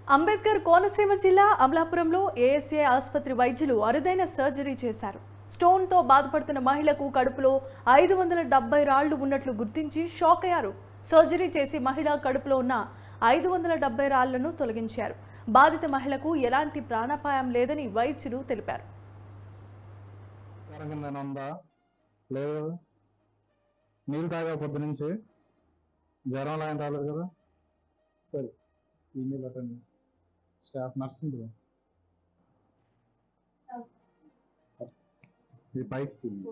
అంబేద్కర్ కోనసీమ జిల్లా అమలాపురంలో ఏఎస్ఏ ఆసుపత్రి వైద్యులు అరుదైన సర్జరీ చేశారు స్టోన్తో బాధపడుతున్న మహిళకు కడుపులో ఐదు వందల డెబ్బై రాళ్లు ఉన్నట్లు గుర్తించి షాక్ అయ్యారు సర్జరీ చేసి మహిళ కడుపులో ఉన్న ఐదు వందల డెబ్బై రాళ్లను తొలగించారు బాధిత మహిళకు ఎలాంటి ప్రాణాపాయం లేదని వైద్యులు తెలిపారు జ్వరం కింద ఏమైనా ఉందా లేదు కదా నీళ్ళు తాగా పొద్దు నుంచి జ్వరం అలా ఏం రాలేదు కదా సరే ఈమెయిల్ అటెండ్ స్టాఫ్ నర్స్ ఉంది కదా? ఇది పైకి తింది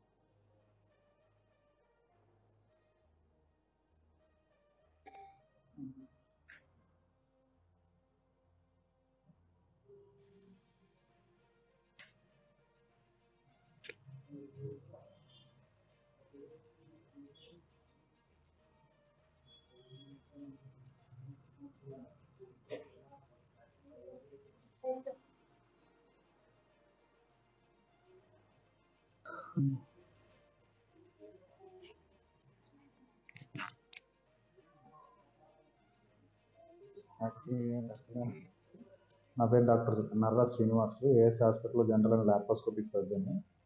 నా పేరు డాక్టర్ నర్రా శ్రీనివాసులు ఏఎస్ హాస్పిటల్లో జనరల్ అండ్ లాప్రోస్కోపిక్ సర్జన్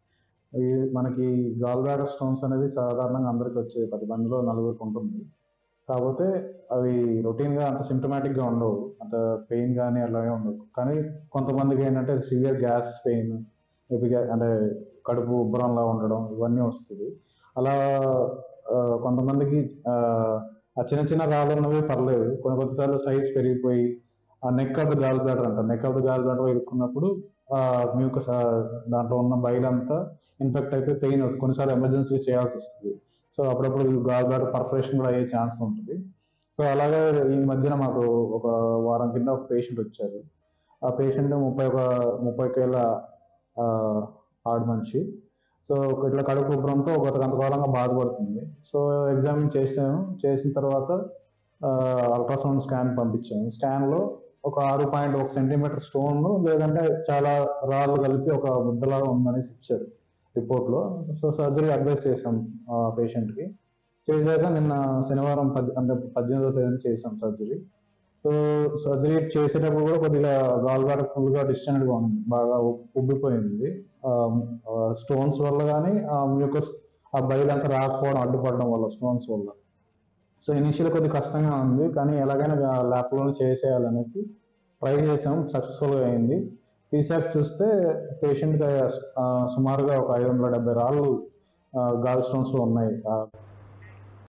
ఈ మనకి గాల్ బ్లాడర్ స్టోన్స్ అనేది సాధారణంగా అందరికి వచ్చే పది మందిలో నలుగురికి ఉంటుంది కాకపోతే అవి రొటీన్గా అంత సిమ్టమాటిక్గా ఉండవు అంత పెయిన్ కానీ అలాగే ఉండవు కానీ కొంతమందికి ఏంటంటే సివియర్ గ్యాస్ పెయిన్ ఎపిగా అంటే కడుపు ఉబ్బరంలా ఉండడం ఇవన్నీ వస్తుంది అలా ఆ, కొంతమందికి ఆ, ఆ చిన్న చిన్న రాళ్ళు ఉన్నవి పర్లేదు కొన్ని కొన్నిసార్లు సైజ్ పెరిగిపోయి ఆ neck of the gall bladder అంటారు neck of the gall bladder ఇరుక్కున్నప్పుడు ఆ మ్యూకస్ దాంట్లో ఉన్న బయలు అంతా ఇన్ఫెక్ట్ అయిపోయి పెయిన్ కొన్నిసార్లు ఎమర్జెన్సీ చేయాల్సి వస్తుంది సో అప్పుడప్పుడు గాల్ బ్లాడర్ పర్ఫరేషన్ కూడా అయ్యే ఛాన్స్ ఉంటుంది సో అలాగే ఈ మధ్యన మాకు ఒక వారం కింద ఒక పేషెంట్ వచ్చారు ఆ పేషెంట్ ముప్పై ఒక ముప్పై కేళ్ళ ఆ, ఆడ మనిషి సో ఇట్లా కడుపు ఉబ్బరంతో ఒక కొంతకాలంగా బాధపడుతుంది సో ఎగ్జామిన్ చేసాము చేసిన తర్వాత అల్ట్రాసౌండ్ స్కాన్ పంపించాము స్కాన్లో ఒక ఆరు పాయింట్ ఒక సెంటీమీటర్ స్టోన్ లేదంటే చాలా రాళ్ళు కలిపి ఒక ముద్దలాగా ఉందనేసి ఇచ్చారు రిపోర్ట్లో సో సర్జరీ అడ్వైస్ చేసాం పేషెంట్కి చేశాక నిన్న శనివారం పద్ అంటే పద్దెనిమిదో తేదీన చేసాం సర్జరీ సో సర్జరీ చేసేటప్పుడు కూడా కొద్దిగా గాల్ బ్లాడర్ ఫుల్గా డిస్టెంట్గా ఉంది బాగా ఉబ్- ఉబ్బిపోయింది స్టోన్స్ వల్ల కానీ ఆ మ్యూకస్ ఆ బయలు అంతా రాకపోవడం అడ్డుపడడం వల్ల స్టోన్స్ వల్ల సో ఇనిషియల్ కొద్దిగా కష్టంగా ఉంది కానీ ఎలాగైనా ల్యాప్లోనే చేసేయాలనేసి ట్రై చేసాం సక్సెస్ఫుల్గా అయింది తీసాక చూస్తే పేషెంట్కి సుమారుగా ఒక ఐదు వందల డెబ్బై రాళ్ళు గాల్ స్టోన్స్లో ఉన్నాయి ఆ